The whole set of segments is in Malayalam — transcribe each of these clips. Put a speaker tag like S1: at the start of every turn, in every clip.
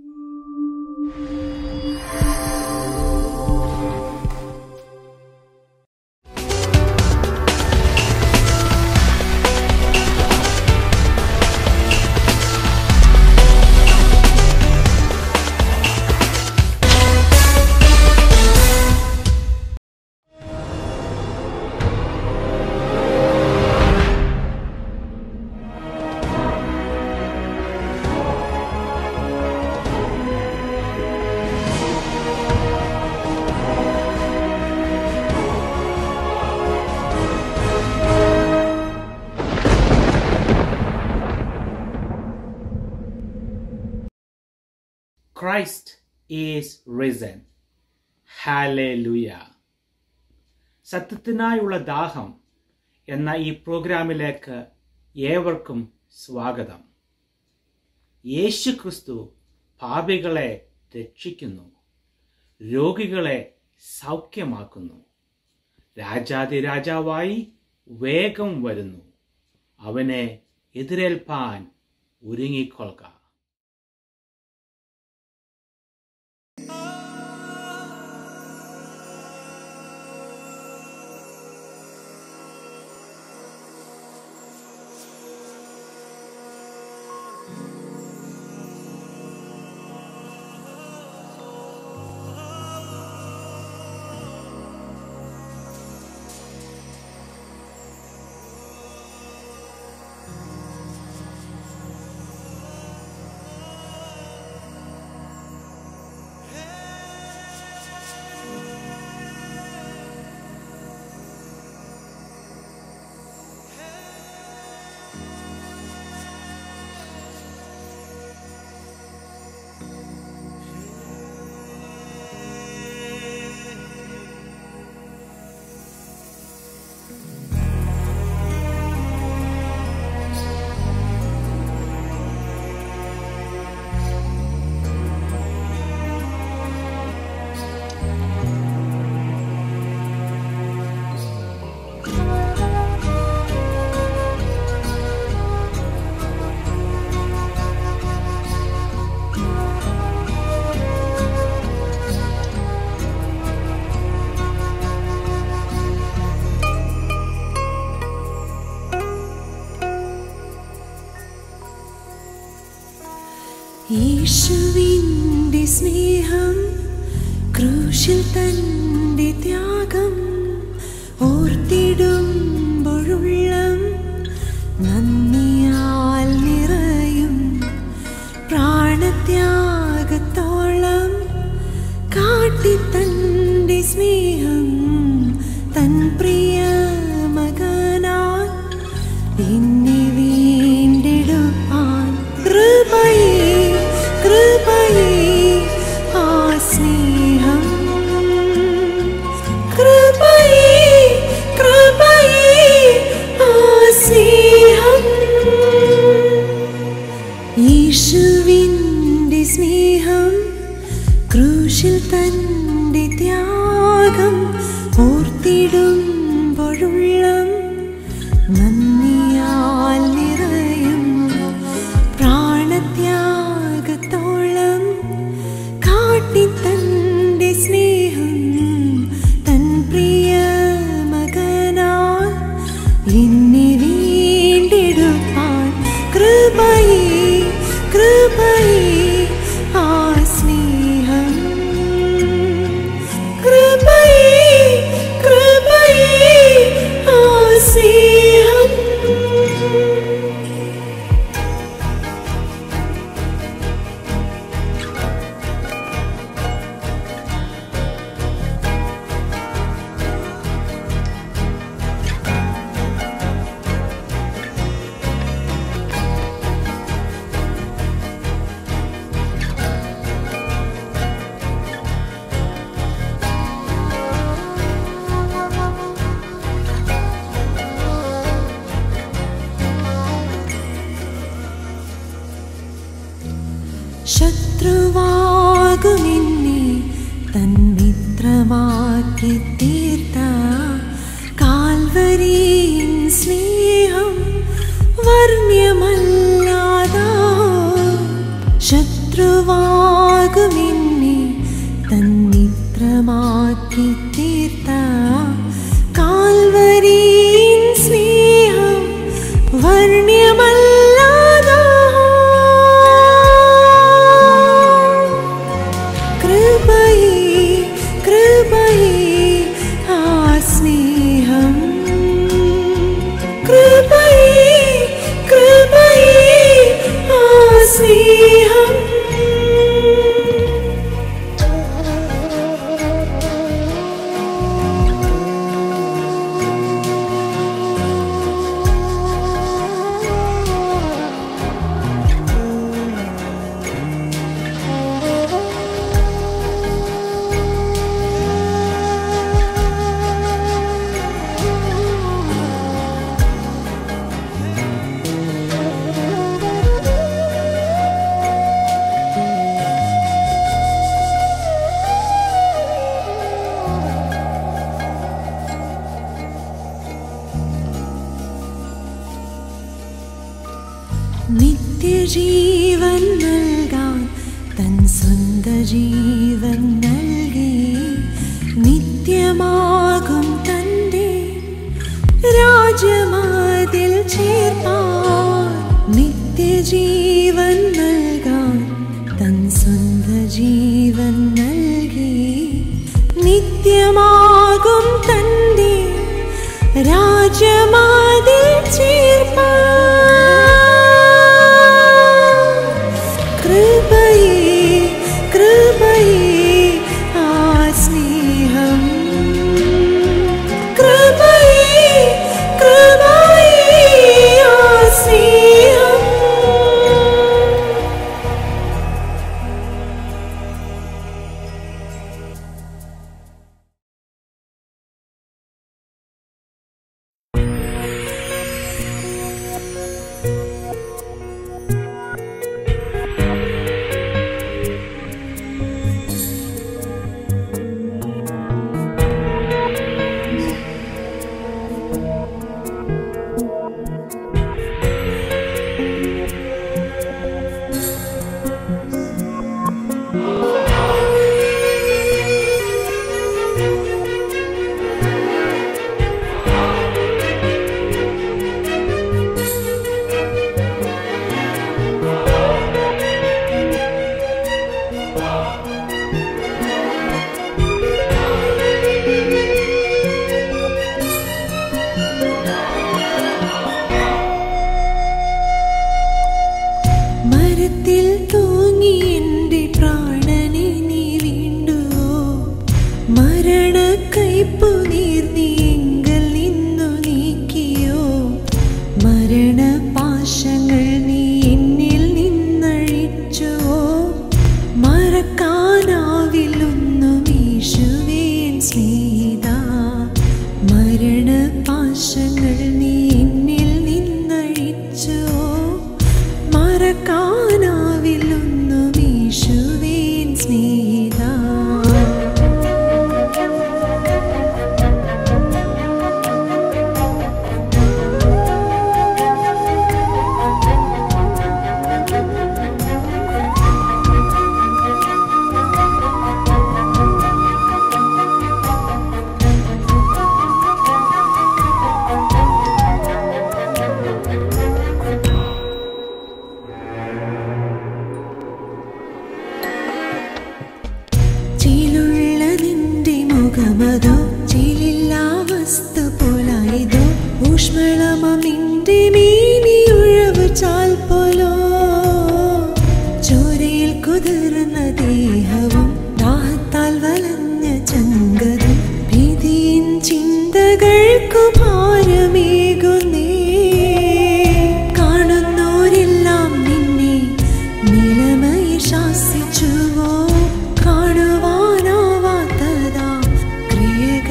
S1: Christ is risen. ഹാലൂയ സത്യത്തിനായുള്ള ദാഹം എന്ന ഈ പ്രോഗ്രാമിലേക്ക് ഏവർക്കും സ്വാഗതം യേശു ക്രിസ്തു പാപികളെ രക്ഷിക്കുന്നു രോഗികളെ സൗഖ്യമാക്കുന്നു രാജാതിരാജാവായി വേഗം വരുന്നു അവനെ എതിരേൽപ്പാൻ ഒരുങ്ങിക്കൊള്ളുക
S2: യേശുവിൻ്റെ സ്നേഹം ക്രൂശിൽ തൻ്റെ ത്യാഗം ഓർത്തിടുമ്പോഴുള്ളം നന്ദിയാൽ നിറയും പ്രാണത്യാഗത്തോളം കാട്ടി തൻ്റെ സ്നേഹം തൻ പ്രിയ മകനാൽ എന്നെ വീണ്ടെടുപ്പാൻ കൃപയേ കൃപയേ ആ സ്നേഹം കൃപയേ കൃപയേ ആ സ്നേഹം യേശുവിൻ്റെ സ്നേഹം ക്രൂശിൽ തൻ്റെ ത്യാഗം ഓർത്തിടുമ്പോഴുള്ളം നന്ദിയാൽ നിറയും പ്രാണത്യാഗത്തോളം കാട്ടി തൻ്റെ സ്നേഹം തൻ പ്രിയ മകനാൽ എന്നെ വീണ്ടെടുപ്പാൻ കൃപയേ കൃപയേ ആ സ്നേഹം കൃപയേ കൃപയേ ആ സ്നേഹം ശത്രുവാകുമെന്നെ തൻ മിത്രമാക്കി തീർത്ത കാൽവരീൻ സ്നേഹം വർണ്ണ്യമല്ലാതാ ശത്രുവാ മിത്രമാക്കി തീർത്ത കാൽവരീൻ സ്നേഹം വർണ്ണ്യമല്ലാതാ കൃപയേ കൃപയേ ആ സ്നേഹം കൃപയേ കൃപയേ ആ സ്നേഹം നിത്യജീവൻ നൽകാൻ തൻ സ്വന്ത ജീവൻ നൽകി നിത്യമാകും തൻ്റെ രാജമാതിൽ ചേർപ്പാൻ നിത്യജീവൻ നൽകാൻ തൻ സ്വന്ത ജീവൻ നൽകി നിത്യമാകും തൻ്റെ രാജമാതിൽ ചേർപ്പാൻ കൃപയേ കൃപയേ ആ സ്നേഹം കൃപയേ കൃപയേ ആ സ്നേഹം മരത്തിൽ തൂങ്ങി എൻ്റെ പ്രാണനെ നീ വീണ്ടുവോ മരണ കൈപ്പു നീർ നീ എങ്കൽ നിന്നു നീക്കിയോ മരണ പാശങ്ങൾ നീ എന്നിൽ നിന്നഴിച്ചുവോ മറക്കാനാവിലൊന്നും യേശുവേൻ സ്നേഹിത മരണ പാശങ്ങൾ നീ എന്നിൽ നിന്നഴിച്ചുവോ മറക്കാനാവിലൊന്നും യേശുവേൻ സ്നേഹിത ചിലുള്ള നിന്റെ മുഖമതോ ചിലില്ലാ വസ്തു പോലായതോ ഊഷ്മളമ നിന്റെ മീനി ഉഴവ് ചാൽ പോലോ ചോരയിൽ കുതിർന്ന ദേഹവും ദാഹത്താൽ വലഞ്ഞ ചങ്കതും ഭീതിയിൻ ചിന്തകൾക്കു ഭാരമേകുന്നേ കാണുന്നോരെല്ലാം നിന്നെ നിലമയി ശാസിച്ചുവോ കാണുവാനാവാത്തതാ ക്രിയകൾ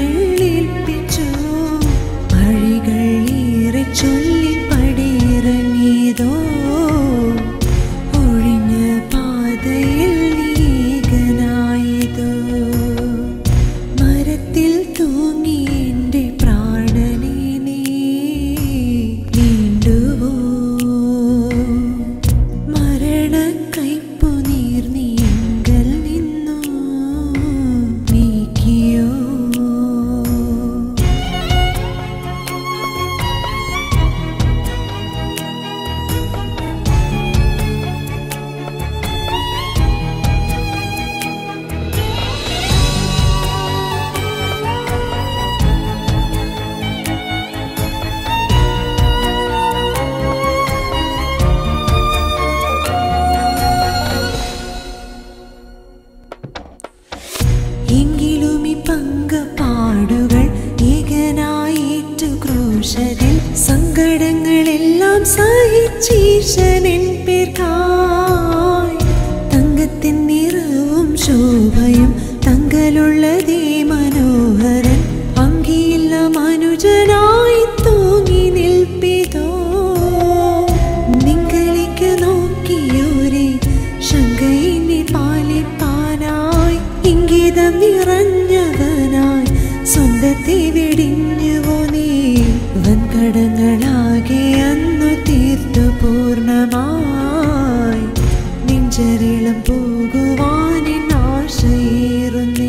S2: ചീർച്ചനിൻ പേർക്കായി തങ്കത്തിൻ നിറവും ശോഭയും തങ്കലുള്ളതേ മനോഹരൻ അങ്കിയില്ല മനുജനായി തൂങ്ങി നിൽപ്പിതോ നിങ്ങളിക്ക് നോക്കിയോരെ ശങ്കയിനെ പാലിപ്പാനായി ഇംഗിതം നിറഞ്ഞവനായി സ്വന്തത്തെ വെടിഞ്ഞുവോ നീ വൻകടങ്ങളാകെ അന്നു തീർത്തു പൂർണ്ണമായി നെഞ്ചരിളം പോകുവാനിൻ ആശയേറുന്നേ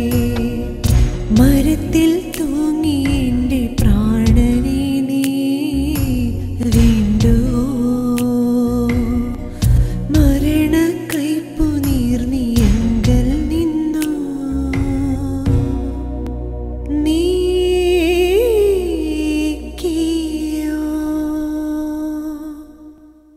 S2: മരത്തിൽ തൂങ്ങി എൻ്റെ പ്രാണനെ നീ വീണ്ടുവോ മരണ കൈപ്പു നീർന്നി എങ്കൽ നിന്നു നീക്കിയോ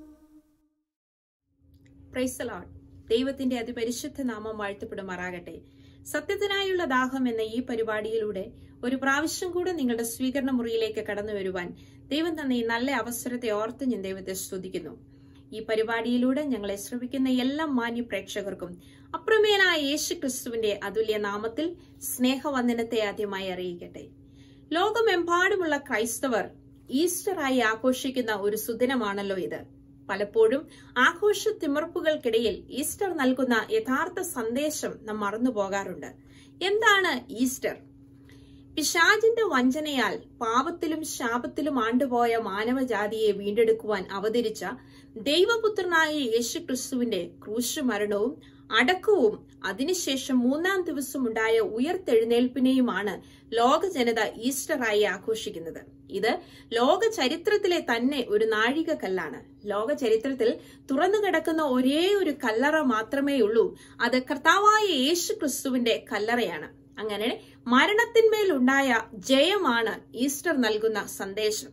S3: പ്രൈസ് ലോർഡ് ദൈവത്തിന്റെ അതിപരിശുദ്ധ നാമം വാഴ്ത്തപ്പെടുമാറാകട്ടെ സത്യത്തിനായുള്ള ദാഹം എന്ന ഈ പരിപാടിയിലൂടെ ഒരു പ്രാവശ്യം കൂടെ നിങ്ങളുടെ സ്വീകരണ മുറിയിലേക്ക് കടന്നു വരുവാൻ ദൈവം തന്ന ഈ നല്ല അവസരത്തെ ഓർത്ത് ഞാൻ ദൈവത്തെ സ്തുതിക്കുന്നു ഈ പരിപാടിയിലൂടെ ഞങ്ങളെ ശ്രമിക്കുന്ന എല്ലാ മാന്യ പ്രേക്ഷകർക്കും അപ്രമേയനായ യേശു ക്രിസ്തുവിന്റെ അതുല്യ നാമത്തിൽ സ്നേഹവന്ദനത്തെ ആദ്യമായി അറിയിക്കട്ടെ ലോകമെമ്പാടുമുള്ള ക്രൈസ്തവർ ഈസ്റ്ററായി ആഘോഷിക്കുന്ന ഒരു സുദിനമാണല്ലോ ഇത് പലപ്പോഴും ആഘോഷ തിമിർപ്പുകൾക്കിടയിൽ ഈസ്റ്റർ നൽകുന്ന യഥാർത്ഥ സന്ദേശം നാം മറന്നു പോകാറുണ്ട് എന്താണ് ഈസ്റ്റർ പിശാചിന്റെ വഞ്ചനയാൽ പാപത്തിലും ശാപത്തിലും ആണ്ടുപോയ മാനവജാതിയെ വീണ്ടെടുക്കുവാൻ അവതരിച്ച ദൈവപുത്രനായ യേശുക്രിസ്തുവിന്റെ ക്രൂശുമരണവും അടക്കവും അതിനുശേഷം മൂന്നാം ദിവസം ഉണ്ടായ ഉയർത്തെഴുന്നേൽപ്പിനെയുമാണ് ലോക ജനത ഈസ്റ്ററായി ആഘോഷിക്കുന്നത് ഇത് ലോക ചരിത്രത്തിലെ തന്നെ ഒരു നാഴികക്കല്ലാണ് ലോക ചരിത്രത്തിൽ തുറന്നു കിടക്കുന്ന ഒരേ ഒരു കല്ലറ മാത്രമേ ഉള്ളൂ അത് കർത്താവായ യേശു ക്രിസ്തുവിന്റെ കല്ലറയാണ് അങ്ങനെ മരണത്തിന്മേലുണ്ടായ ജയമാണ് ഈസ്റ്റർ നൽകുന്ന സന്ദേശം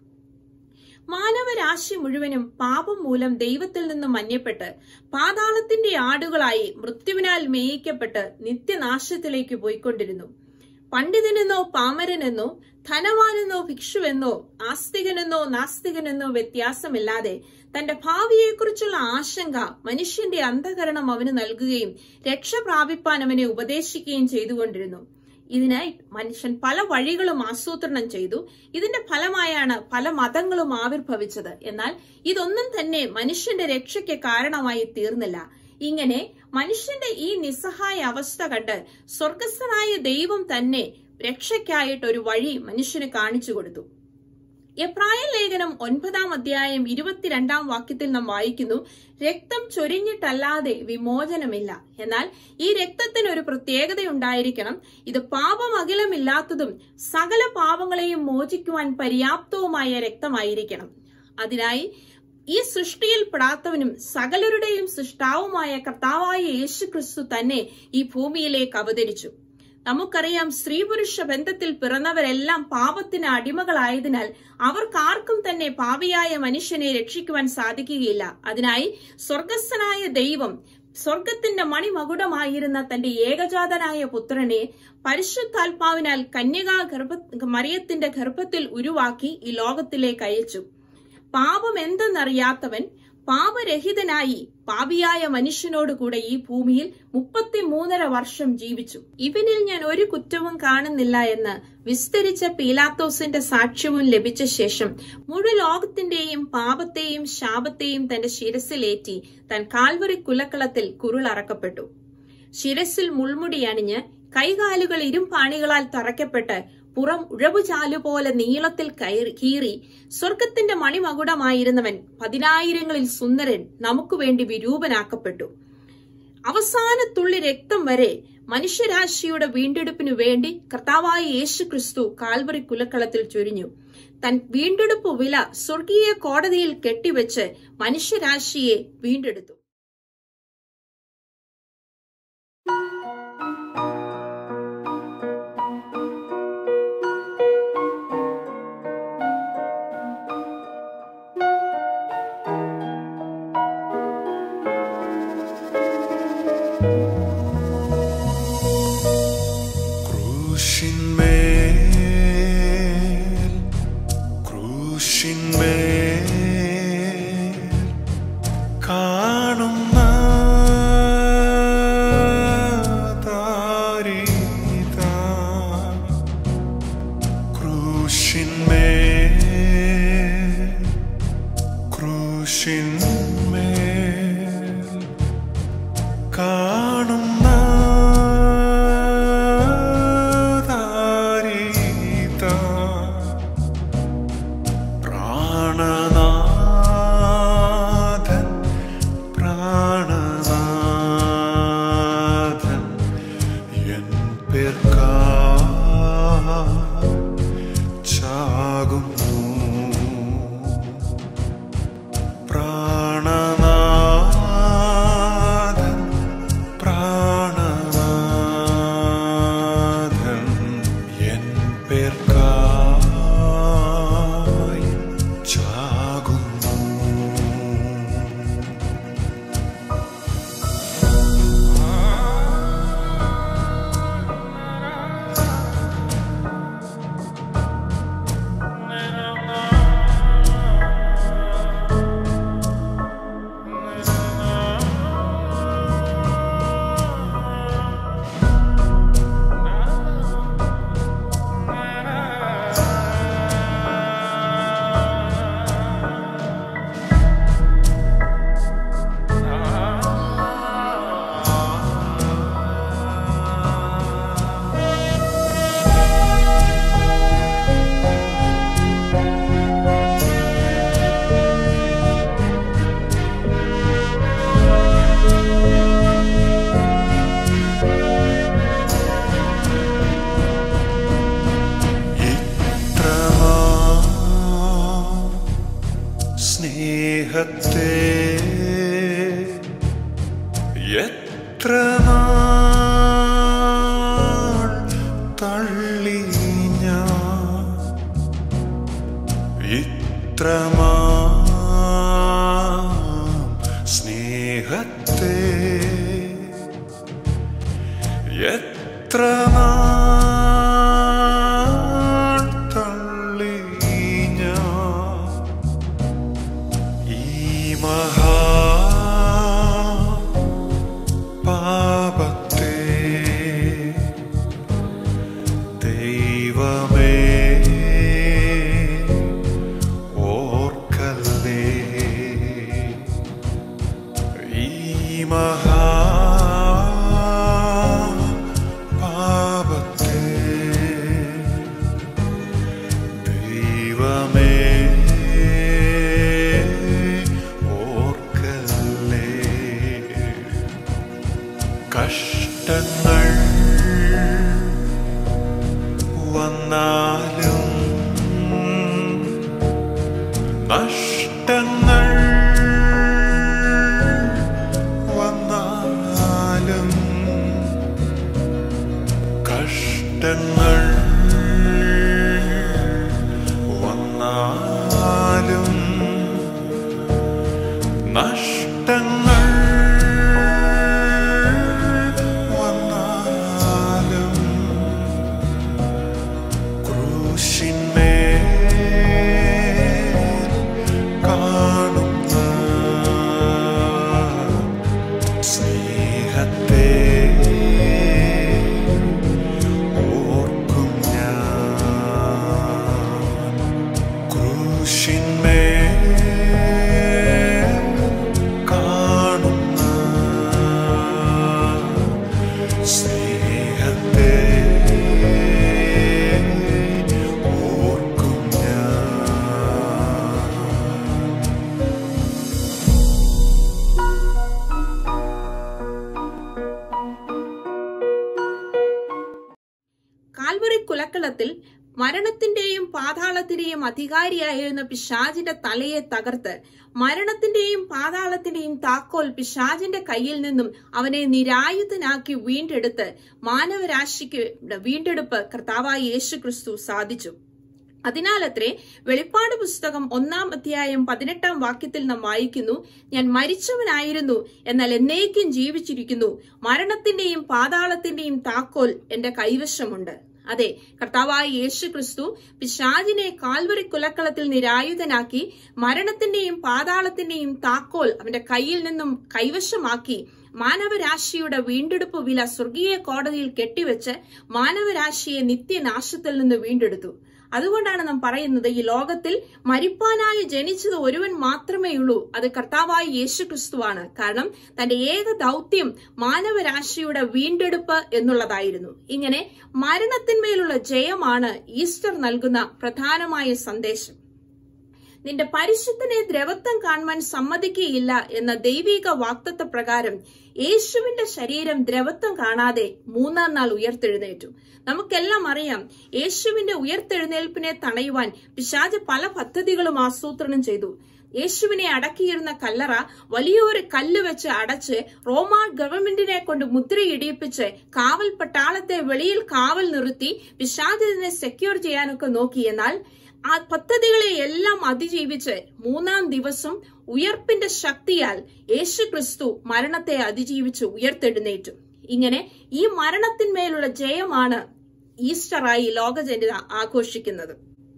S3: മാനവരാശി മുഴുവനും പാപം മൂലം ദൈവത്തിൽ നിന്നും മന്യപ്പെട്ട് പാതാളത്തിന്റെ ആടുകളായി മൃത്യുവിനാൽ മേയിക്കപ്പെട്ട് നിത്യനാശത്തിലേക്ക് പോയിക്കൊണ്ടിരുന്നു പണ്ഡിതനെന്നോ പാമരനെന്നോ ധനവാനെന്നോ ഭിക്ഷുവെന്നോ ആസ്തികനെന്നോ നാസ്തികനെന്നോ വ്യത്യാസമില്ലാതെ തന്റെ ഭാവിയെക്കുറിച്ചുള്ള ആശങ്ക മനുഷ്യന്റെ അന്ധകരണം അവന് നൽകുകയും രക്ഷ പ്രാപിപ്പാൻ അവനെ ഉപദേശിക്കുകയും ചെയ്തുകൊണ്ടിരുന്നു ഇതിനായി മനുഷ്യൻ പല വഴികളും ആസൂത്രണം ചെയ്തു ഇതിന്റെ ഫലമായാണ് പല മതങ്ങളും ആവിർഭവിച്ചത് എന്നാൽ ഇതൊന്നും തന്നെ മനുഷ്യന്റെ രക്ഷയ്ക്ക് കാരണമായി തീർന്നില്ല ഇങ്ങനെ മനുഷ്യന്റെ ഈ നിസ്സഹായ അവസ്ഥ കണ്ട് സ്വർഗസ്ഥനായ ദൈവം തന്നെ രക്ഷയ്ക്കായിട്ട് ഒരു വഴി മനുഷ്യന് കാണിച്ചു കൊടുത്തു എബ്രായ ലേഖനം ഒൻപതാം അധ്യായം ഇരുപത്തിരണ്ടാം വാക്യത്തിൽ നാം വായിക്കുന്നു രക്തം ചൊരിഞ്ഞിട്ടല്ലാതെ വിമോചനമില്ല എന്നാൽ ഈ രക്തത്തിന് ഒരു പ്രത്യേകതയുണ്ടായിരിക്കണം ഇത് പാപം അകലമില്ലാത്തതും സകല പാപങ്ങളെയും മോചിക്കുവാൻ പര്യാപ്തവുമായ രക്തമായിരിക്കണം അതിനായി ഈ സൃഷ്ടിയിൽ പെടാത്തവനും സകലരുടെയും സൃഷ്ടാവുമായ കർത്താവായ യേശു ക്രിസ്തു തന്നെ ഈ ഭൂമിയിലേക്ക് അവതരിച്ചു നമുക്കറിയാം സ്ത്രീ പുരുഷ ബന്ധത്തിൽ പിറന്നവരെല്ലാം പാപത്തിന് അടിമകളായതിനാൽ അവർക്കാർക്കും തന്നെ പാപിയായ മനുഷ്യനെ രക്ഷിക്കുവാൻ സാധിക്കുകയില്ല അതിനായി സ്വർഗസ്ഥനായ ദൈവം സ്വർഗത്തിന്റെ മണിമകുടമായിരുന്ന തന്റെ ഏകജാതനായ പുത്രനെ പരിശുദ്ധാത്മാവിനാൽ കന്യകാ ഗർഭ മറിയത്തിന്റെ ഗർഭത്തിൽ ഉരുവാക്കി ഈ ലോകത്തിലേക്ക് അയച്ചു പാപം എന്തെന്നറിയാത്തവൻ പാപരഹിതനായി പാപിയായ മനുഷ്യനോട് കൂടെ ഈ ഭൂമിയിൽ മുപ്പത്തിമൂന്നര വർഷം ജീവിച്ചു ഇവനിൽ ഞാൻ ഒരു കുറ്റവും കാണുന്നില്ല എന്ന് വിസ്തരിച്ച പീലാത്തോസിന്റെ സാക്ഷ്യവും ലഭിച്ച ശേഷം മുഴു ലോകത്തിന്റെയും പാപത്തെയും ശാപത്തെയും തന്റെ ശിരസിലേറ്റി താൻ കാൽവറി കുലക്കളത്തിൽ കുരുളറക്കപ്പെട്ടു ശിരസിൽ മുൾമുടി അണിഞ്ഞ് കൈകാലുകൾ ഇരുമ്പാണികളാൽ തറയ്ക്കപ്പെട്ട് പുറം ഉഴവുചാലുപോലെ നീളത്തിൽ കയറി കീറി സ്വർഗത്തിന്റെ മണിമകുടമായിരുന്നവൻ പതിനായിരങ്ങളിൽ സുന്ദരൻ നമുക്ക് വേണ്ടി വിരൂപനാക്കപ്പെട്ടു അവസാന തുള്ളി രക്തം വരെ മനുഷ്യരാശിയുടെ വീണ്ടെടുപ്പിനു വേണ്ടി കർത്താവായ യേശു ക്രിസ്തു കാൽവറി കുലക്കളത്തിൽ ചൊരിഞ്ഞു തൻ വീണ്ടെടുപ്പ് വില സ്വർഗീയ കോടതിയിൽ കെട്ടിവെച്ച് മനുഷ്യരാശിയെ വീണ്ടെടുത്തു
S4: ക്രൂശിന്മേൽ ക്രൂശിന്മേൽ ചാകുന്നു പ്രാണനാഥൻ പ്രാണനാഥൻ എൻ പേർക്കായി ചാകുന്നു ഇത്രമാ സ്നേഹത്തെ എത്ര നാൾ തള്ളി ഞാൻ ഇത്രമാ സ്നേഹത്തെ എത്ര നാൾ തള്ളി ഞാൻ ഈ മഹാ പാപത്തെ ദൈവമേ ഓർക്കല്ലേ ഈ മഹാ പാപത്തെ ദൈവമേ ഓർക്കല്ലേ കഷ്ടങ്ങൾ വന്നാലും നഷ്ടങ്ങൾ വന്നാലും കഷ്ടങ്ങൾ വന്നാലും നഷ്ടങ്ങൾ വന്നാലും ക്രൂശിന്മേൽ കാണുന്ന സ്നേഹത്തെ ഓർക്കും ഞാൻ ക്രൂശിന്മേൽ കാണുന്ന സ്നേഹത്തെ ഓർക്കും ഞാൻ
S3: കാൽവറി കുലക്കളത്തിൽ മരണത്തിന്റെയും പാതാളത്തിന്റെയും അധികാരിയായിരുന്ന പിശാജിന്റെ തലയെ തകർത്ത് മരണത്തിന്റെയും പാതാളത്തിന്റെയും താക്കോൽ പിശാജിന്റെ കയ്യിൽ നിന്നും അവനെ നിരായുധനാക്കി വീണ്ടെടുത്ത് മാനവരാശിക്ക് വീണ്ടെടുപ്പ് കർത്താവായ യേശു ക്രിസ്തു സാധിച്ചു അതിനാലത്രേ വെളിപ്പാട് പുസ്തകം ഒന്നാം അധ്യായം പതിനെട്ടാം വാക്യത്തിൽ നാം വായിക്കുന്നു ഞാൻ മരിച്ചവനായിരുന്നു എന്നാൽ എന്നേക്കും ജീവിച്ചിരിക്കുന്നു മരണത്തിന്റെയും പാതാളത്തിന്റെയും താക്കോൽ എന്റെ കൈവശമുണ്ട് അതെ കർത്താവായ യേശു ക്രിസ്തു പിശാചിനെ കാൽവറി കുലക്കളത്തിൽ നിരായുധനാക്കി മരണത്തിന്റെയും പാതാളത്തിന്റെയും താക്കോൽ അവന്റെ കയ്യിൽ നിന്നും കൈവശമാക്കി മാനവരാശിയുടെ വീണ്ടെടുപ്പ് വില സ്വർഗീയ കോടതിയിൽ കെട്ടിവെച്ച് മാനവരാശിയെ നിത്യനാശത്തിൽ നിന്ന് വീണ്ടെടുത്തു അതുകൊണ്ടാണ് നാം പറയുന്നത് ഈ ലോകത്തിൽ മരിപ്പാനായി ജനിച്ചത് ഒരുവൻ മാത്രമേ ഉള്ളൂ അത് കർത്താവായ യേശു ക്രിസ്തുവാണ് കാരണം തന്റെ ഏക ദൗത്യം മാനവരാശിയുടെ വീണ്ടെടുപ്പ് എന്നുള്ളതായിരുന്നു ഇങ്ങനെ മരണത്തിന്മേലുള്ള ജയമാണ് ഈസ്റ്റർ നൽകുന്ന പ്രധാനമായ സന്ദേശം നിന്റെ പരിശുദ്ധനെ ദ്രവത്വം കാണുവാൻ സമ്മതിക്കുകയില്ല എന്ന ദൈവിക വാക്തത്വ പ്രകാരം യേശുവിന്റെ ശരീരം ദ്രവത്വം കാണാതെ മൂന്നാം നാൾ ഉയർത്തെഴുന്നേറ്റു നമുക്കെല്ലാം അറിയാം യേശുവിന്റെ ഉയർത്തെഴുന്നേൽപ്പിനെ തടയുവാൻ പിശാജ് പല പദ്ധതികളും ആസൂത്രണം ചെയ്തു യേശുവിനെ അടക്കിയിരുന്ന കല്ലറ വലിയൊരു കല്ല് വെച്ച് അടച്ച് റോമ ഗവൺമെന്റിനെ കൊണ്ട് മുദ്രയിടിയിപ്പിച്ച് കാവൽ പട്ടാളത്തെ വെളിയിൽ കാവൽ നിർത്തി പിശാചിനെ സെക്യൂർ ചെയ്യാനൊക്കെ നോക്കി എന്നാൽ ആ പദ്ധതികളെ എല്ലാം അതിജീവിച്ച് മൂന്നാം ദിവസം ഉയർപ്പിന്റെ ശക്തിയാൽ യേശു ക്രിസ്തു മരണത്തെ അതിജീവിച്ച് ഉയർത്തെഴുന്നേറ്റു ഇങ്ങനെ ഈ മരണത്തിന്മേലുള്ള ജയമാണ് ഈസ്റ്ററായി ലോകജനത ആഘോഷിക്കുന്നത്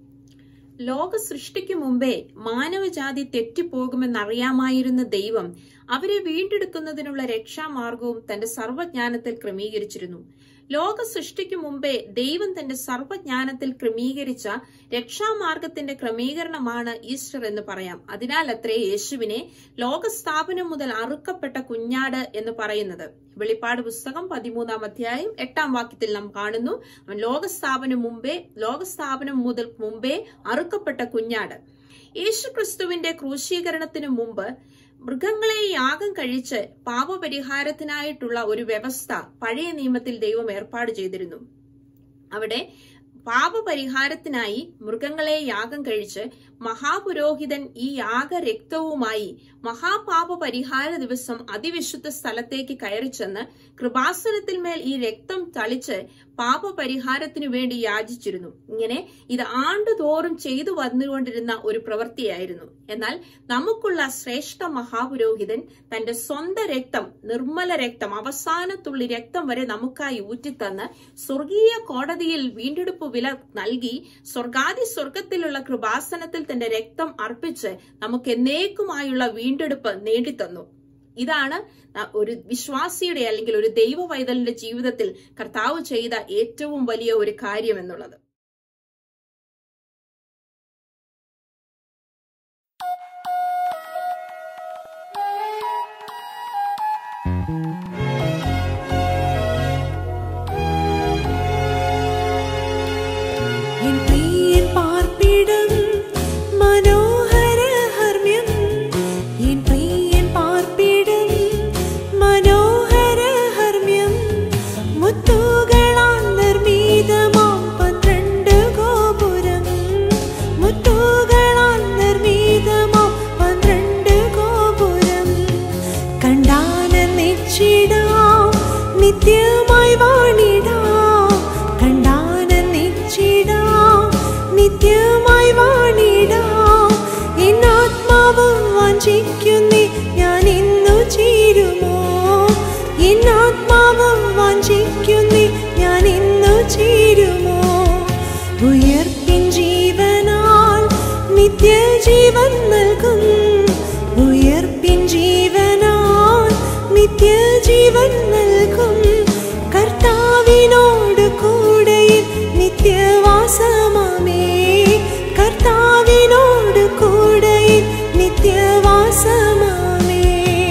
S3: ലോക സൃഷ്ടിക്കു മുമ്പേ മാനവജാതി തെറ്റിപ്പോകുമെന്നറിയാമായിരുന്ന ദൈവം അവരെ വീണ്ടെടുക്കുന്നതിനുള്ള രക്ഷാമാർഗവും തന്റെ സർവജ്ഞാനത്തിൽ ക്രമീകരിച്ചിരുന്നു ലോക സൃഷ്ടിക്കു മുമ്പേ ദൈവം തന്റെ സർവജ്ഞാനത്തിൽ ക്രമീകരിച്ച രക്ഷാമാർഗത്തിന്റെ ക്രമീകരണമാണ് ഈസ്റ്റർ എന്ന് പറയാം അതിനാൽ അത്രേ യേശുവിനെ ലോകസ്ഥാപനം മുതൽ അറുക്കപ്പെട്ട കുഞ്ഞാട് എന്ന് പറയുന്നത് വെളിപ്പാട് പുസ്തകം പതിമൂന്നാം അധ്യായം എട്ടാം വാക്യത്തിൽ നാം കാണുന്നു അവൻ ലോകസ്ഥാപനം മുമ്പേ ലോകസ്ഥാപനം മുതൽ മുമ്പേ അറുക്കപ്പെട്ട കുഞ്ഞാട് യേശു ക്രിസ്തുവിന്റെ ക്രൂശീകരണത്തിനു മുമ്പ് മൃഗങ്ങളെ യാഗം കഴിച്ച് പാപപരിഹാരത്തിനായിട്ടുള്ള ഒരു വ്യവസ്ഥ പഴയ നിയമത്തിൽ ദൈവം ഏർപ്പാട് ചെയ്തിരുന്നു അവിടെ പാപപരിഹാരത്തിനായി മൃഗങ്ങളെ യാഗം കഴിച്ച് മഹാപുരോഹിതൻ ഈ യാഗരക്തവുമായി മഹാപാപ പരിഹാര ദിവസം അതിവിശുദ്ധ സ്ഥലത്തേക്ക് കയറി ചെന്ന് കൃപാസനത്തിൽ മേൽ ഈ രക്തം തളിച്ച് പാപപരിഹാരത്തിനു വേണ്ടി യാചിച്ചിരുന്നു ഇങ്ങനെ ഇത് ആണ്ടുതോറും ചെയ്തു വന്നുകൊണ്ടിരുന്ന ഒരു പ്രവൃത്തിയായിരുന്നു എന്നാൽ നമുക്കുള്ള ശ്രേഷ്ഠ മഹാപുരോഹിതൻ തന്റെ സ്വന്തം രക്തം നിർമ്മല രക്തം അവസാനത്തുള്ളി രക്തം വരെ നമുക്കായി ഊറ്റിത്തന്ന് സ്വർഗീയ കോടതിയിൽ വീണ്ടെടുപ്പ് വില നൽകി സ്വർഗാദി സ്വർഗത്തിലുള്ള കൃപാസനത്തിൽ തന്റെ രക്തം അർപ്പിച്ച് നമുക്ക് എന്നേക്കുമായുള്ള വീണ്ടെടുപ്പ് നേടിത്തന്നു ഇതാണ് ഒരു വിശ്വാസിയുടെ അല്ലെങ്കിൽ ഒരു ദൈവ വൈതലിന്റെ ജീവിതത്തിൽ കർത്താവ് ചെയ്ത ഏറ്റവും വലിയ ഒരു കാര്യം എന്നുള്ളത്
S2: എൻ പ്രിയൻ പാർപ്പിടം മനോഹര ഹർമ്മ്യം എൻ പ്രിയൻ പാർപ്പിടം മനോഹര ഹർമ്മ്യം മുത്തുകളാൽ നിർമ്മിതമാം പന്ത്രണ്ട് ഗോപുരം മുത്തുകളാൽ നിർമ്മിതമാം പന്ത്രണ്ട് ഗോപുരം കണ്ടാനന്ദിച്ചിടാം നിത്യമായി വാണിടാം കണ്ടാനന്ദിച്ചിടാം നിത്യമായി വാണിടാം എന്നാത്മാവ് വാഞ്ചിക്കുന്നേ ഞാൻ ഇന്നു ചേരുമോ എന്നാത്മാവ് വാഞ്ചിക്കുന്നേ ഞാൻ ഇന്നു ചേരുമോ ഉയർപ്പിൻ ജീവനാൽ നിത്യജീവൻ നൽകും ഉയർപ്പിൻ ജീവനാൽ നിത്യജീവൻ നൽകും കർത്താവിനോട് കൂടെയിൽ നിത്യവാസമാമേ കർത്താവിനോട് കൂടെയിൽ നിത്യവാസമാമേ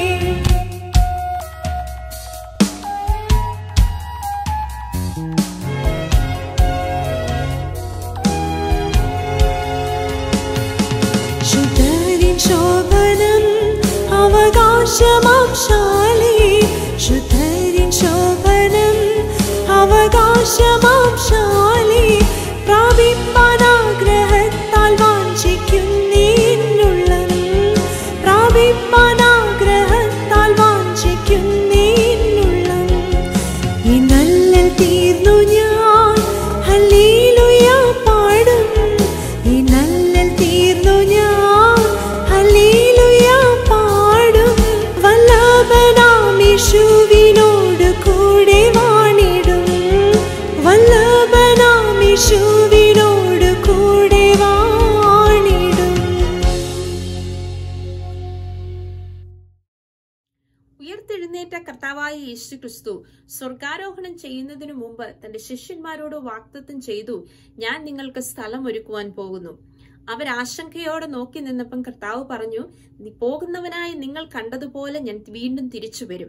S2: ശുദ്ധരിൻ ശോഭനം അവകാശമാം ശാലി ശുദ്ധരിൻ ശോഭനം അവകാശമാം ശാലി പ്രാപിപ്പാൻ ആഗ്രഹത്താൽ വാഞ്ചിക്കുന്നേന്നുള്ളം പ്രാപിപ്പാൻ ആഗ്രഹത്താൽ വാഞ്ചിക്കുന്നേന്നുള്ളം ഈ നല്ലൽ തീർന്നു ഞാൻ ഹല്ലേലൂയ പാടും ഈ നല്ലൽ തീർന്നു ഞാൻ ഹല്ലേലൂയ പാടും വല്ലഭനാം യേശുവിനോട് കൂടെ വാണിടും വല്ലഭനാം യേശുവിനോട് കൂടെ വാണിടും
S3: ഉയർത്തെഴുന്നേറ്റ കർത്താവായ യേശു ക്രിസ്തു സ്വർഗാരോഹണം ചെയ്യുന്നതിനു മുമ്പ് തന്റെ ശിഷ്യന്മാരോട് വാക്തത്വം ചെയ്തു ഞാൻ നിങ്ങൾക്ക് സ്ഥലം ഒരുക്കുവാൻ പോകുന്നു അവർ ആശങ്കയോടെ നോക്കി നിന്നപ്പം കർത്താവ് പറഞ്ഞു "നീ പോകുന്നവനായി നിങ്ങൾ കണ്ടതുപോലെ ഞാൻ വീണ്ടും തിരിച്ചു വരും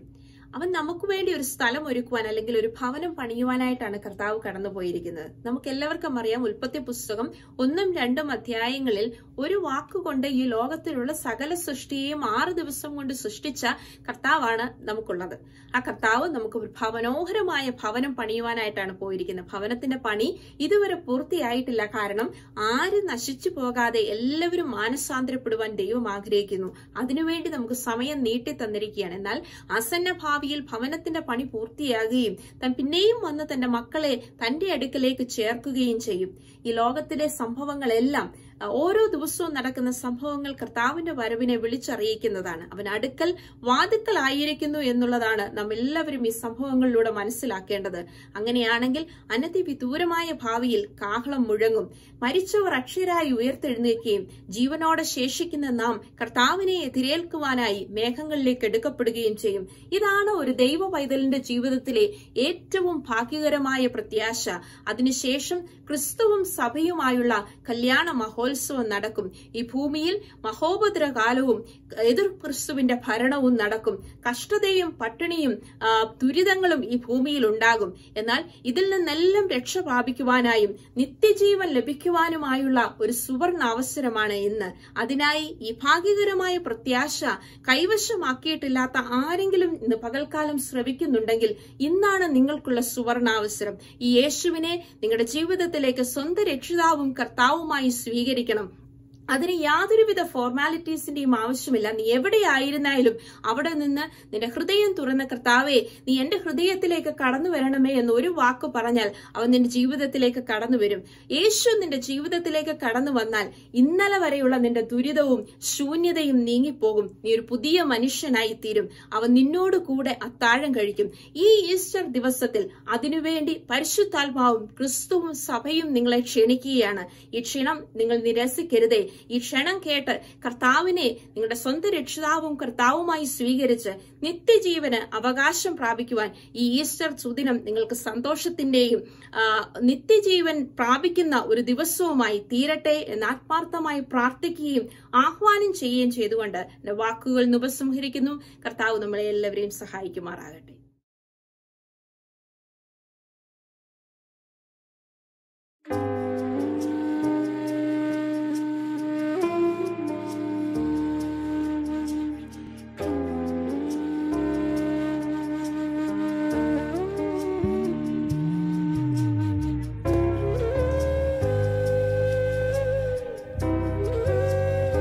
S3: അവൻ നമുക്ക് വേണ്ടി ഒരു സ്ഥലം ഒരുക്കുവാൻ അല്ലെങ്കിൽ ഒരു ഭവനം പണിയുവാനായിട്ടാണ് കർത്താവ് കടന്നുപോയിരിക്കുന്നത് നമുക്ക് എല്ലാവർക്കും അറിയാം ഉൽപ്പത്തി പുസ്തകം ഒന്നും രണ്ടും അധ്യായങ്ങളിൽ ഒരു വാക്കുകൊണ്ട് ഈ ലോകത്തിലുള്ള സകല സൃഷ്ടിയെയും ആറ് ദിവസം കൊണ്ട് സൃഷ്ടിച്ച കർത്താവാണ് നമുക്കുള്ളത് ആ കർത്താവ് നമുക്ക് ഒരു ഭവനോഹരമായ ഭവനം പണിയുവാനായിട്ടാണ് പോയിരിക്കുന്നത് ഭവനത്തിന്റെ പണി ഇതുവരെ പൂർത്തിയായിട്ടില്ല കാരണം ആരും നശിച്ചു പോകാതെ എല്ലാവരും മാനസാന്തരപ്പെടുവാൻ ദൈവം ആഗ്രഹിക്കുന്നു അതിനുവേണ്ടി നമുക്ക് സമയം നീട്ടി തന്നിരിക്കുകയാണ് എന്നാൽ ആസന്ന ഭാവിയിൽ ഭവനത്തിന്റെ പണി പൂർത്തിയാകുകയും താൻ പിന്നെയും വന്ന് തന്റെ മക്കളെ തന്റെ അടുക്കലേക്ക് ചേർക്കുകയും ചെയ്യും ഈ ലോകത്തിലെ സംഭവങ്ങളെല്ലാം അഹ് ഓരോ ദിവസവും നടക്കുന്ന സംഭവങ്ങൾ കർത്താവിന്റെ വരവിനെ വിളിച്ചറിയിക്കുന്നതാണ് അവൻ അടുക്കൽ വാതുക്കലായിരിക്കുന്നു എന്നുള്ളതാണ് നാം എല്ലാവരും ഈ സംഭവങ്ങളിലൂടെ മനസ്സിലാക്കേണ്ടത് അങ്ങനെയാണെങ്കിൽ അനതിവിദൂരമായ ഭാവിയിൽ കാഹളം മുഴങ്ങും മരിച്ചവർ അക്ഷരായി ഉയർത്തെഴുന്നേൽക്കുകയും ജീവനോടെ ശേഷിക്കുന്ന നാം കർത്താവിനെ എതിരേൽക്കുവാനായി മേഘങ്ങളിലേക്ക് എടുക്കപ്പെടുകയും ചെയ്യും ഇതാണ് ഒരു ദൈവ പൈതലിന്റെ ജീവിതത്തിലെ ഏറ്റവും ഭാഗ്യകരമായ പ്രത്യാശ അതിനുശേഷം ക്രിസ്തുവും സഭയുമായുള്ള കല്യാണ മഹോത്സവം നടക്കും ഈ ഭൂമിയിൽ മഹോപദ്രകാലവും എതിർ ക്രിസ്തുവിന്റെ ഭരണവും നടക്കും കഷ്ടതയും പട്ടിണിയും ആ, ദുരിതങ്ങളും ഈ ഭൂമിയിൽ ഉണ്ടാകും എന്നാൽ ഇതിൽ നിന്നെല്ലാം രക്ഷ പ്രാപിക്കുവാനായും നിത്യജീവൻ ലഭിക്കുവാനുമായുള്ള ഒരു സുവർണ അവസരമാണ് ഇന്ന് അതിനായി ഈ ഭാഗ്യകരമായ പ്രത്യാശ കൈവശമാക്കിയിട്ടില്ലാത്ത ആരെങ്കിലും ഇന്ന് പകൽക്കാലം ശ്രവിക്കുന്നുണ്ടെങ്കിൽ ഇന്നാണ് നിങ്ങൾക്കുള്ള സുവർണാവസരം ഈ യേശുവിനെ നിങ്ങളുടെ ജീവിതത്തിലേക്ക് സ്വന്തം രക്ഷിതാവും കർത്താവുമായി സ്വീകരിക്കണം അതിന് യാതൊരുവിധ ഫോർമാലിറ്റീസിന്റെയും ആവശ്യമില്ല നീ എവിടെയായിരുന്നാലും അവിടെ നിന്ന് നിന്റെ ഹൃദയം തുറന്ന കർത്താവെ നീ എന്റെ ഹൃദയത്തിലേക്ക് കടന്നു വരണമേ എന്ന് ഒരു വാക്ക് പറഞ്ഞാൽ അവൻ നിന്റെ ജീവിതത്തിലേക്ക് കടന്നു വരും യേശു നിന്റെ ജീവിതത്തിലേക്ക് കടന്നു വന്നാൽ ഇന്നലെ വരെയുള്ള നിന്റെ ദുരിതവും ശൂന്യതയും നീങ്ങിപ്പോകും നീ ഒരു പുതിയ മനുഷ്യനായി തീരും അവൻ നിന്നോട് കൂടെ അത്താഴം കഴിക്കും ഈ ഈസ്റ്റർ ദിവസത്തിൽ അതിനുവേണ്ടി പരിശുദ്ധാത്മാവും ക്രിസ്തുവും സഭയും നിങ്ങളെ ക്ഷണിക്കുകയാണ് ഈ ക്ഷണം നിങ്ങൾ നിരസിക്കരുതേ ഈ ക്ഷണം കേട്ട് കർത്താവിനെ നിങ്ങളുടെ സ്വന്തം രക്ഷിതാവും കർത്താവുമായി സ്വീകരിച്ച് നിത്യജീവന് അവകാശം പ്രാപിക്കുവാൻ ഈ ഈസ്റ്റർ സുദിനം നിങ്ങൾക്ക് സന്തോഷത്തിന്റെയും ആ, നിത്യജീവൻ പ്രാപിക്കുന്ന ഒരു ദിവസവുമായി തീരട്ടെ എന്ന് ആത്മാർത്ഥമായി പ്രാർത്ഥിക്കുകയും ആഹ്വാനം ചെയ്യുകയും ചെയ്തുകൊണ്ട് എന്റെ വാക്കുകൾ ഉപസംഹരിക്കുന്നു കർത്താവ് നമ്മളെ എല്ലാവരെയും സഹായിക്കുമാറാകട്ടെ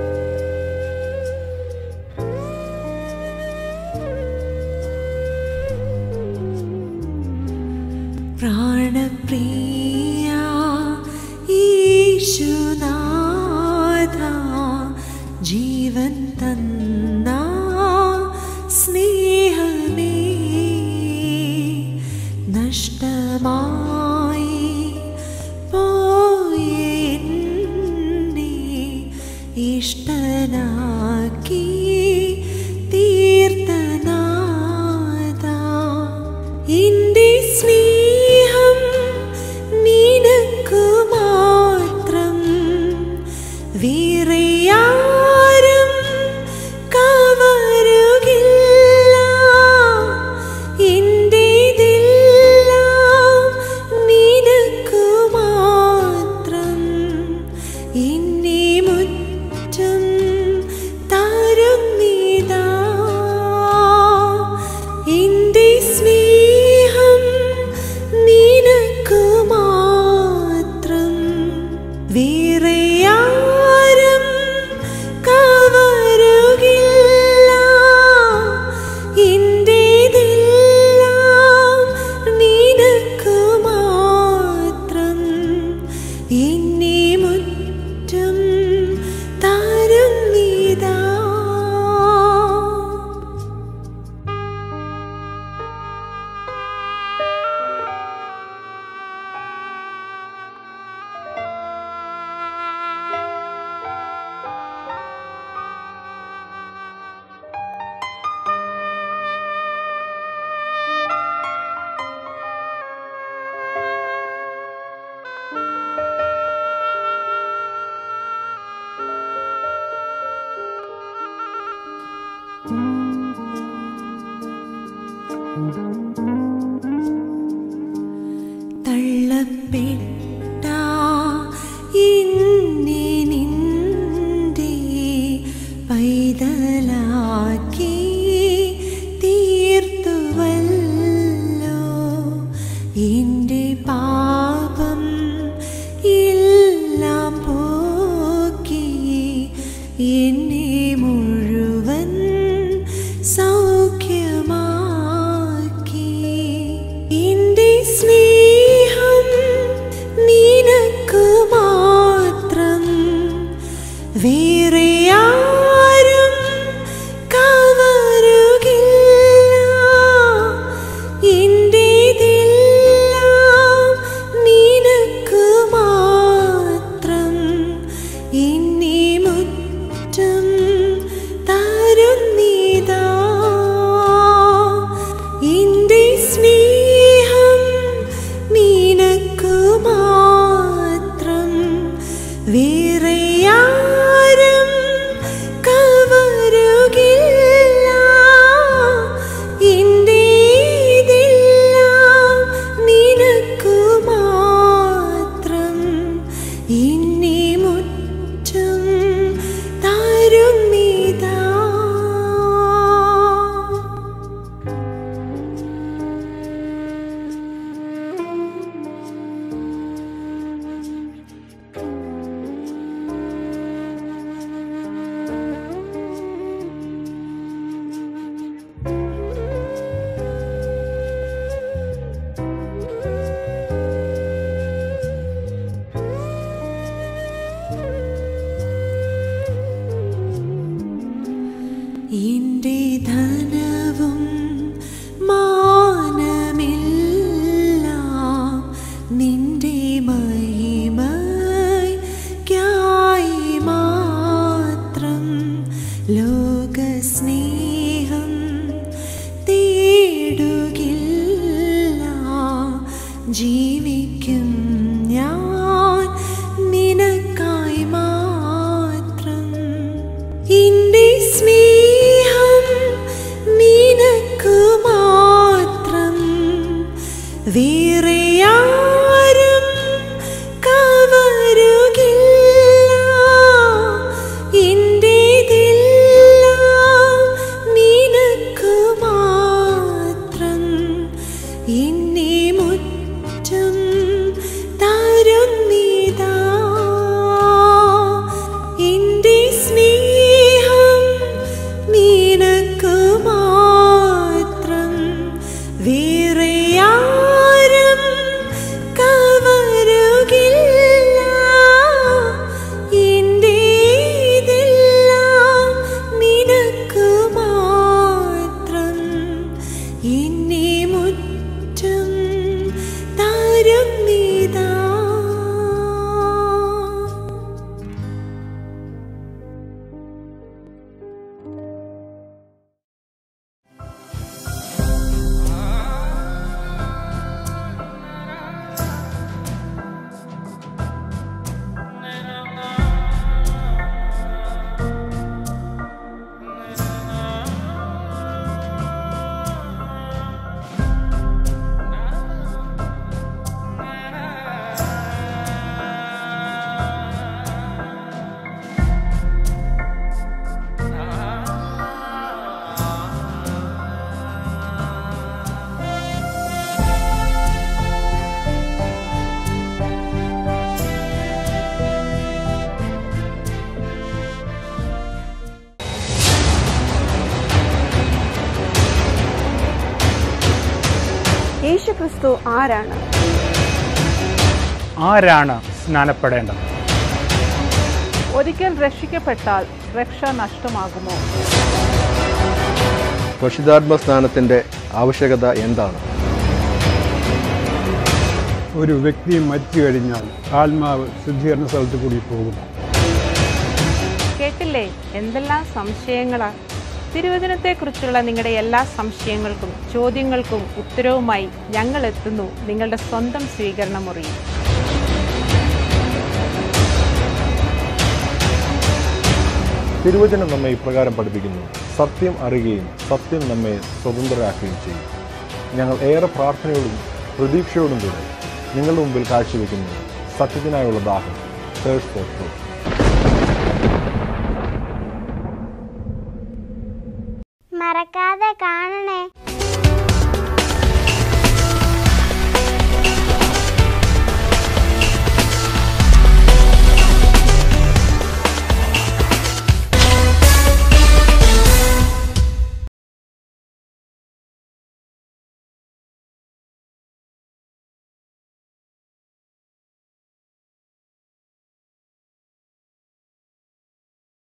S2: ും എന്നെ നിന്റെ പൈതലാക്കി തീർത്തുവല്ലോ എൻ്റെ പാപം എല്ലാം പോക്കി എന്നെ മുഴുവൻ സൗഖ്യമാക്കി എൻ്റെ സ്നേഹം നിനക്ക് മാത്രം വേറെ ആരും കവരുകില്ല എന്റേതെല്ലാം നിനക്ക് മാത്രം എന്നെ മുറ്റം തരുന്നിതാ എന്റെ സ്നേഹം നിനക്ക് മാത്രം വേറെ ആരും കവരുകില്ല എന്റേതെല്ലാം നിനക്ക് മാത്രം എന്നെ മുറ്റം തരുന്നിതാ എന്റെ ധനവും മാനമെല്ലാം നിന്റെ മഹിമയ്ക്കായി മാത്രം ലോകസ്നേഹം തേടുകില്ല ജീവിക്കും ഞാൻ നിനക്കായി മാത്രം എന്റെ സ്നേഹം നിനക്ക് മാത്രം വേറെ ആരും കവരുകില്ല എന്റേതെല്ലാം നിനക്ക് മാത്രം എന്നെ മുറ്റം തരുന്നിതാ എന്റെ സ്നേഹം നിനക്ക് മാത്രം വേറെ ആരും കവരുകില്ല എന്റേതെല്ലാം നിനക്ക് മാത്രം എന്നെ മുറ്റം തരുന്നിതാ
S5: യേശുക്രിസ്തു ആരാണ്
S1: ആരാണ് സ്നാനപ്പെടേണ്ടത്
S6: ഒരിക്കൽ രക്ഷിക്കപ്പെട്ടാൽ രക്ഷ നഷ്ടമാകുമോ
S7: പരിശുദ്ധാത്മ സ്നാനത്തിൻ്റെ ആവശ്യകത എന്താണ്
S8: ഒരു വ്യക്തി മരിച്ചു കഴിഞ്ഞാൽ ആത്മാവ് ശുദ്ധീകരണ സ്ഥലത്ത് കൂടി പോകും
S9: കേട്ടില്ലേ എന്തെല്ലാം സംശയങ്ങളാ തിരുവചനത്തെക്കുറിച്ചുള്ള നിങ്ങളുടെ എല്ലാ സംശയങ്ങൾക്കും ചോദ്യങ്ങൾക്കും ഉത്തരവുമായി ഞങ്ങൾ എത്തുന്നു നിങ്ങളുടെ സ്വന്തം സ്വീകരണ മുറിയിൽ
S10: തിരുവചനം നമ്മെ ഇപ്രകാരം പഠിപ്പിക്കുന്നു സത്യം അറിയുകയും സത്യം നമ്മെ സ്വതന്ത്രരാക്കുകയും ചെയ്യും ഞങ്ങൾ ഏറെ പ്രാർത്ഥനയോടും പ്രതീക്ഷയോടും കൂടെ നിങ്ങളുടെ മുമ്പിൽ കാഴ്ചവെക്കുന്നു സത്യത്തിനായുള്ള ദാഹം തേർഡ് ഫോർ ട്രൂത്ത്